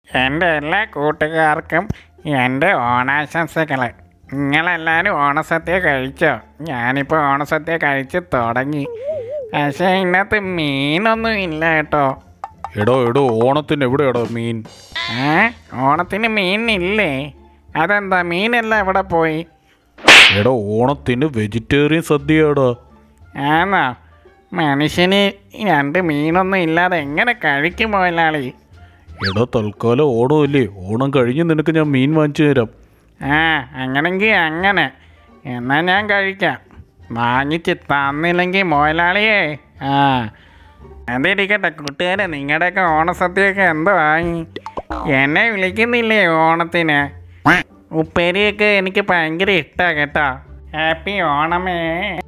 എൻ്റെ എല്ലാ കൂട്ടുകാർക്കും എൻ്റെ ഓണാശംസകൾ നിങ്ങളെല്ലാവരും ഓണസദ്യ കഴിച്ചോ ഞാനിപ്പോൾ ഓണസദ്യ കഴിച്ച് തുടങ്ങി പക്ഷേ ഇതിനകത്ത് മീനൊന്നും ഇല്ല കേട്ടോ എടോ എടോ ഓണത്തിന് എവിടെയാടോ മീൻ ഏ ഓണത്തിന് മീനില്ലേ അതെന്താ മീനെല്ലാം എവിടെ പോയി എടോ ഓണത്തിന് വെജിറ്റേറിയൻ സദ്യയാടാ ആണോ മനുഷ്യന് രണ്ട് മീനൊന്നും ഇല്ലാതെ എങ്ങനെ കഴിക്കും മുതലാളി എടോ തൽക്കാലം ഓണമല്ലേ ഓണം കഴിഞ്ഞ് നിനക്ക് ഞാൻ മീൻ വാങ്ങിച്ചു തരാം ആ അങ്ങനെങ്കിൽ അങ്ങനെ എന്നാൽ ഞാൻ കഴിക്കാം വാങ്ങിച്ച് തന്നില്ലെങ്കിൽ മുതലാളിയേ ആ അതിരിക്കട്ടെ കൂട്ടുകാരെ നിങ്ങളുടെയൊക്കെ ഓണസദ്യയൊക്കെ എന്തോ വാങ്ങി എന്നെ വിളിക്കുന്നില്ലേ ഓണത്തിന് ഉപ്പേരിയൊക്കെ എനിക്ക് ഭയങ്കര ഇഷ്ടമാണ് കേട്ടോ ഹാപ്പി ഓണമേ